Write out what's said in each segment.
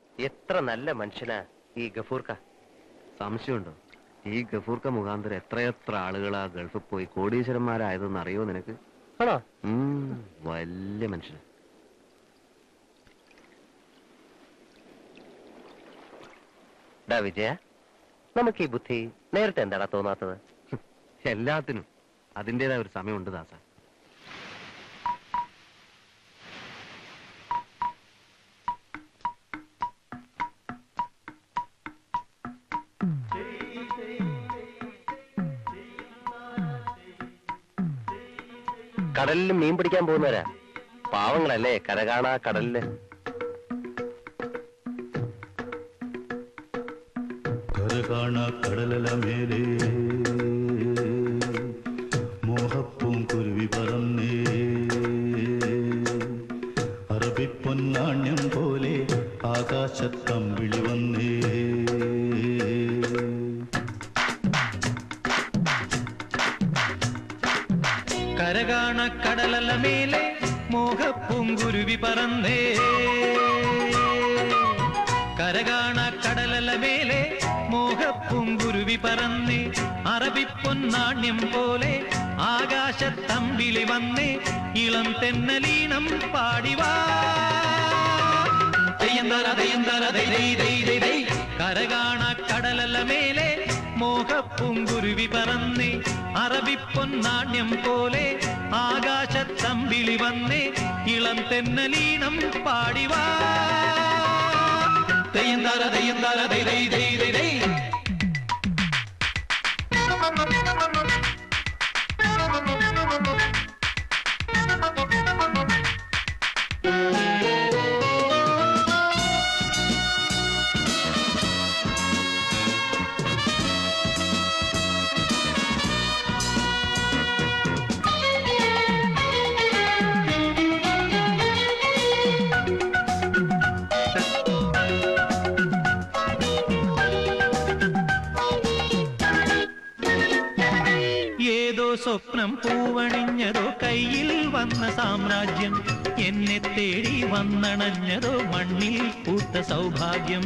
എത്ര നല്ല മനുഷ്യനാ ഈ ഗഫൂർക്ക സംശയമുണ്ടോ ഈ ഗഫൂർക്ക മുഖാന്തരം എത്രയെത്ര ആളുകളാ ഗൾഫിൽ പോയി കോടീശ്വരന്മാരായതെന്ന് അറിയോ നിനക്ക് ആണോ ഉം, വലിയ മനുഷ്യൻ ഡാ വിജയ നമുക്ക് ഈ ബുദ്ധി നേരത്തെ എന്താടാ തോന്നാത്തത് എല്ലാത്തിനും അതിൻ്റെതായ ഒരു സമയമുണ്ട് ദാസ കടലിൽ മീൻ പിടിക്കാൻ പോകുന്നവരാ പാവങ്ങളല്ലേ കരകാണാ കടലില് കരകാണ കടലല മേലേ മോഹപ്പൂം കുരുവി പറന്നേ അറബിപ്പൊന്നാണ്യം പോലെ ആകാശത്തമ്പിളി വന്നേ കരകാണ കടലല മേലെ മോഹപ്പൂങ്കുരുവി പറന്നേ കരകാണ കടലല മേലെ മോഹപ്പൂങ്കുരുവി പറന്നേ അറബിപ്പൊന്നാണ്യം പോലെ ആകാശത്തമ്പിളി വന്നേ ഇളം തെന്നലീണം പാടിവാ തെയ്യന്തര തെയ്യന്തര ദൈ ദൈ ദൈ ദൈ ദൈ. കരകാണ കടലല മേലെ മോഹപ്പൂങ്കുരുവി പറന്നേ അറബിപ്പൊന്നാണ്യം പോലെ ആകാശത്തമ്പിളി വന്നേ ഇളം തെന്നലീണം പാടിവാ തെയ്യന്തര തെയ്യന്തര ദൈ ദൈ ദൈ ദൈ ദൈ. ഏതോ സ്വപ്നം പൂവണിഞ്ഞതോ കയ്യിൽ വന്ന സാമ്രാജ്യം എന്നെ തേടി വന്നണഞ്ഞതോ മണ്ണിൽ പൂത്ത സൗഭാഗ്യം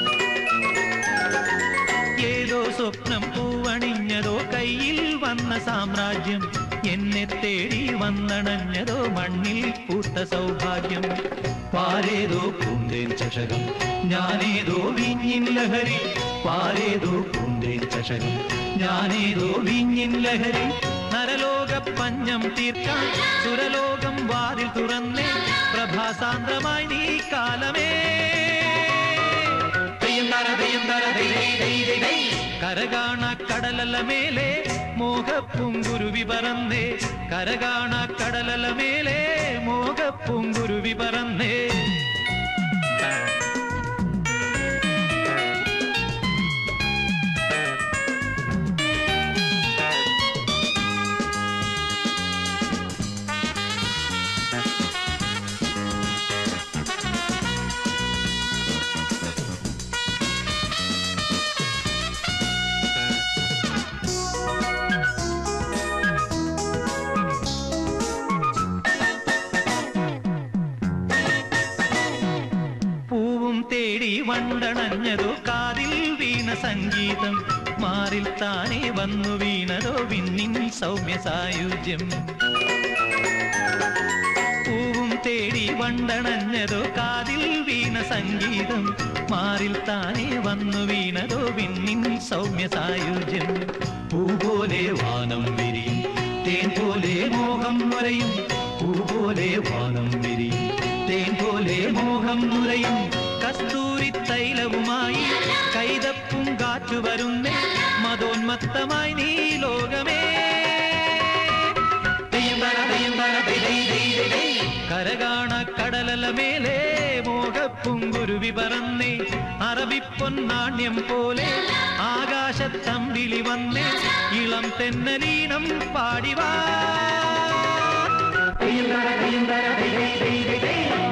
ഏതോ സ്വപ്നം പൂവണിഞ്ഞതോ കയ്യിൽ വന്ന സാമ്രാജ്യം എന്നെ തേടി വന്നണഞ്ഞതോ മണ്ണിൽ പൂത്ത സൗഭാഗ്യം പാരേതോ പൂന്തേൻ ചഷകം ഞാനേതോ വിഞ്ഞിൻ ലഹരി പാരേതോ പൂന്തേൻ ചഷകം ഞാനേതോ വിഞ്ഞിൻ ലഹരി നരലോക പഞ്ഞം തീർക്കാൻ സുരലോകം വാതിൽ തുറന്നേ പ്രഭാസാന്ദ്രമായി നീ കാലമേ തെയ്യന്തര തെയ്യന്തര ദൈ ദൈ ദൈ ദൈ ദൈ. കരകാണ കടലല മേലെ മോഹപ്പുങ്കുരുവി പറന്നേ കരകാണ കടലല മേലെ മോഹപ്പുങ്കുരുവി പറന്നേ പൂവും തേടി വണ്ടണഞ്ഞതോ കാതിൽ വീണ സംഗീതം മാറിൽ താനെ വന്നു വീണതോ വിണ്ണിൻ സൗമ്യ സായുജ്യം പൂവും തേടി വണ്ടണഞ്ഞതോ കാതിൽ വീണ സംഗീതം മാറിൽ താനെ വന്നു വീണതോ വിണ്ണിൻ സൗമ്യ സായുജ്യം പൂ പോലെ വാനം വിരിയും തേൻ പോലെ മോഹം നുരയും പൂ പോലെ വാനം വിരിയും തേൻ പോലെ മോഹം നുരയും കസ്തൂരി തൈലവുമായി കൈതപ്പും കാറ്റു വരുന്നേ മതോന്മത്തമായി നീ ലോകമേ തെയ്യന്തര തെയ്യന്തര ദൈ ദൈ ദൈ ദൈ ദൈ. കരകാണ കടലല മേലെ മോഹപ്പുങ്കുരുവി പറന്നേ അറബിപ്പൊന്നാണ്യം പോലെ ആകാശത്തമ്പിളി വന്നേ ഇളം തെന്നലീണം പാടിവാ തെയ്യന്തര തെയ്യന്തര ദൈ ദൈ ദൈ ദൈ ദൈ.